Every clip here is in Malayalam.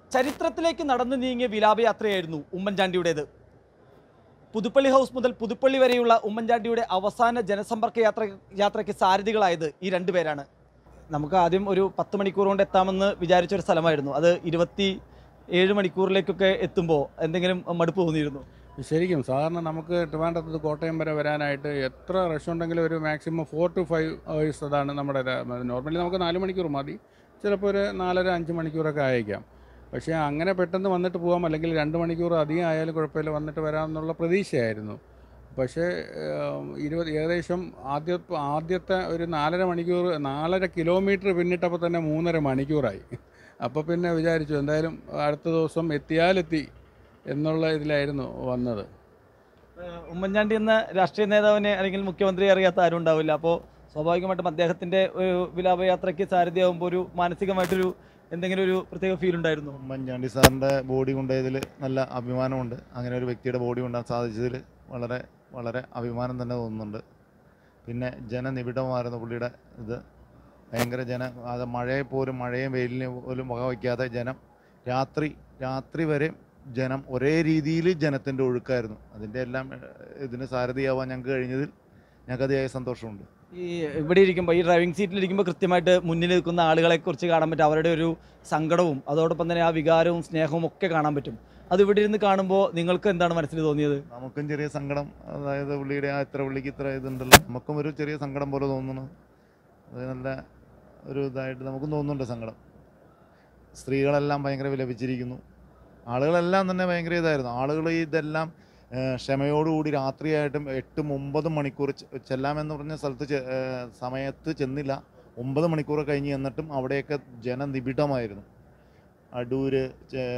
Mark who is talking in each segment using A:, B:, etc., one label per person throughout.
A: ചരിത്രത്തിലേക്ക് നടന്നു നീങ്ങിയ വിലാപയാത്രയായിരുന്നു ഉമ്മൻചാണ്ടിയുടേത് പുതുപ്പള്ളി ഹൗസ് മുതൽ പുതുപ്പള്ളി വരെയുള്ള ഉമ്മൻചാണ്ടിയുടെ അവസാന ജനസമ്പർക്ക യാത്ര യാത്രയ്ക്ക് സാരഥികളായത് ഈ രണ്ടുപേരാണ് നമുക്ക് ആദ്യം ഒരു പത്ത് മണിക്കൂർ കൊണ്ട് എത്താമെന്ന് വിചാരിച്ച ഒരു സ്ഥലമായിരുന്നു അത് ഇരുപത്തി ഏഴ് മണിക്കൂറിലേക്കൊക്കെ എത്തുമ്പോൾ എന്തെങ്കിലും മടുപ്പ് തോന്നിയിരുന്നു
B: ശരിക്കും സാധാരണ നമുക്ക് ട്രിവാൻഡ്രത്ത് നിന്ന് കോട്ടയം വരെ വരാനായിട്ട് എത്ര റഷ് ഉണ്ടെങ്കിലും ഒരു maximum four to five hours അതാണ് നമ്മുടെ നോർമലി നമുക്ക് നാല് മണിക്കൂർ മതി ചിലപ്പോൾ ഒരു നാലര അഞ്ച് മണിക്കൂറൊക്കെ അയക്കാം പക്ഷേ അങ്ങനെ പെട്ടെന്ന് വന്നിട്ട് പോകാം അല്ലെങ്കിൽ രണ്ട് മണിക്കൂർ അധികം ആയാലും കുഴപ്പമില്ല വന്നിട്ട് വരാമെന്നുള്ള പ്രതീക്ഷയായിരുന്നു പക്ഷേ ഏഹ്, ഇരുപത് ഏകദേശം ആദ്യ ആദ്യത്തെ ഒരു നാലര മണിക്കൂർ നാലര കിലോമീറ്റർ പിന്നിട്ടപ്പോൾ തന്നെ മൂന്നര മണിക്കൂറായി അപ്പോൾ പിന്നെ വിചാരിച്ചു എന്തായാലും അടുത്ത ദിവസം എത്തിയാലെത്തി എന്നുള്ള ഇതിലായിരുന്നു വന്നത്
A: ഏഹ് ഉമ്മൻചാണ്ടി എന്ന രാഷ്ട്രീയ നേതാവിനെ അല്ലെങ്കിൽ മുഖ്യമന്ത്രി അറിയാത്ത ആരും ഉണ്ടാവില്ല അപ്പോൾ സ്വാഭാവികമായിട്ടും അദ്ദേഹത്തിന്റെ ഒരു വിലാപയാത്രയ്ക്ക് സാരഥിയാകുമ്പോൾ ഒരു മാനസികമായിട്ടൊരു എന്തെങ്കിലും ഒരു പ്രത്യേക ഫീൽ ഉണ്ടായിരുന്നു
C: ഉമ്മൻചാണ്ടി സാറിൻ്റെ ബോഡി കൊണ്ടതിൽ നല്ല അഭിമാനമുണ്ട് അങ്ങനെ ഒരു വ്യക്തിയുടെ ബോഡി കൊണ്ടാൻ സാധിച്ചതിൽ വളരെ വളരെ അഭിമാനം തന്നെ തോന്നുന്നുണ്ട് പിന്നെ ജനനിബിഡമായിരുന്നു പുള്ളിയുടെ ഇത് ഭയങ്കര ജന അത് മഴയെ പോലും മഴയും വെയിലിനെ പോലും വകവയ്ക്കാതെ ജനം രാത്രി രാത്രി വരെ ജനം ഒരേ രീതിയിൽ ജനത്തിൻ്റെ ഒഴുക്കായിരുന്നു അതിൻ്റെ എല്ലാം ഏഹ്, ഇതിന് സാരഥിയാവാൻ ഞങ്ങൾക്ക് കഴിഞ്ഞതിൽ ഞങ്ങൾക്ക് അതിയായ സന്തോഷമുണ്ട്
A: ഈ ഇവിടെ ഇരിക്കുമ്പോൾ ഈ ഡ്രൈവിംഗ് സീറ്റിൽ ഇരിക്കുമ്പോൾ കൃത്യമായിട്ട് മുന്നിൽ നിൽക്കുന്ന ആളുകളെ കുറിച്ച് കാണാൻ പറ്റും അവരുടെ ഒരു സങ്കടവും അതോടൊപ്പം തന്നെ ആ വികാരവും സ്നേഹവും ഒക്കെ കാണാൻ പറ്റും അത് ഇവിടെ ഇരുന്ന് കാണുമ്പോൾ നിങ്ങൾക്ക് എന്താണ് മനസ്സിൽ തോന്നിയത്
C: നമുക്കും ചെറിയ സങ്കടം അതായത് പുള്ളിയുടെ ആ ഇത്ര പുള്ളിക്ക് ഇത്ര ഇതുണ്ടല്ലോ നമുക്കും ഒരു ചെറിയ സങ്കടം പോലെ തോന്നുന്നു അത് നല്ല ഒരു ഇതായിട്ട് നമുക്കും തോന്നുന്നുണ്ട് സങ്കടം സ്ത്രീകളെല്ലാം ഭയങ്കര വിലപിച്ചിരിക്കുന്നു ആളുകളെല്ലാം തന്നെ ഭയങ്കര ഇതായിരുന്നു ആളുകൾ ഇതെല്ലാം ഏ, ക്ഷമയോടുകൂടി രാത്രിയായിട്ടും എട്ടും ഒമ്പതും മണിക്കൂർ ചെ- ചെല്ലാമെന്ന് പറഞ്ഞ സ്ഥലത്ത് ചെ- ഏ, സമയത്ത് ചെന്നില്ല ഒമ്പത് മണിക്കൂർ കഴിഞ്ഞ് എന്നിട്ടും അവിടെയൊക്കെ ജനനിബിഡമായിരുന്നു അടൂര് ചെ-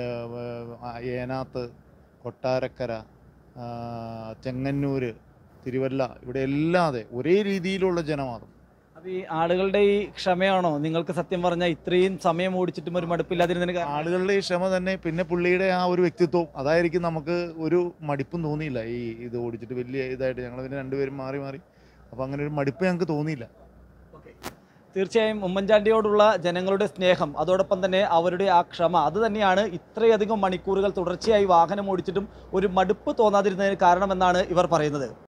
C: ആ, ഏനാത്ത് കൊട്ടാരക്കര ആ, ചെങ്ങന്നൂര് തിരുവല്ല ഇവിടെ എല്ലാതെ ഒരേ രീതിയിലുള്ള ജനവാദം
A: അപ്പോൾ ഈ ആളുകളുടെ ഈ ക്ഷമയാണോ നിങ്ങൾക്ക് സത്യം പറഞ്ഞാൽ ഇത്രയും സമയം ഓടിച്ചിട്ടും ഒരു മടുപ്പില്ലാതിരുന്നതിന് കാരണം
C: ആളുകളുടെ ഈ ക്ഷമ തന്നെ പിന്നെ പുള്ളിയുടെ ആ ഒരു വ്യക്തിത്വം അതായിരിക്കും നമുക്ക് ഒരു മടിപ്പും തോന്നിയില്ല ഈ ഇത് ഓടിച്ചിട്ട് വലിയ ഇതായിട്ട് ഞങ്ങൾ പിന്നെ രണ്ടുപേരും മാറി മാറി അപ്പോൾ അങ്ങനെ ഒരു മടുപ്പ് ഞങ്ങൾക്ക് തോന്നിയില്ല
A: തീർച്ചയായും ഉമ്മൻചാണ്ടിയോടുള്ള ജനങ്ങളുടെ സ്നേഹം അതോടൊപ്പം തന്നെ അവരുടെ ആ ക്ഷമ അത് തന്നെയാണ് ഇത്രയധികം മണിക്കൂറുകൾ തുടർച്ചയായി വാഹനം ഓടിച്ചിട്ടും ഒരു മടുപ്പ് തോന്നാതിരുന്നതിന് കാരണമെന്നാണ് ഇവർ പറയുന്നത്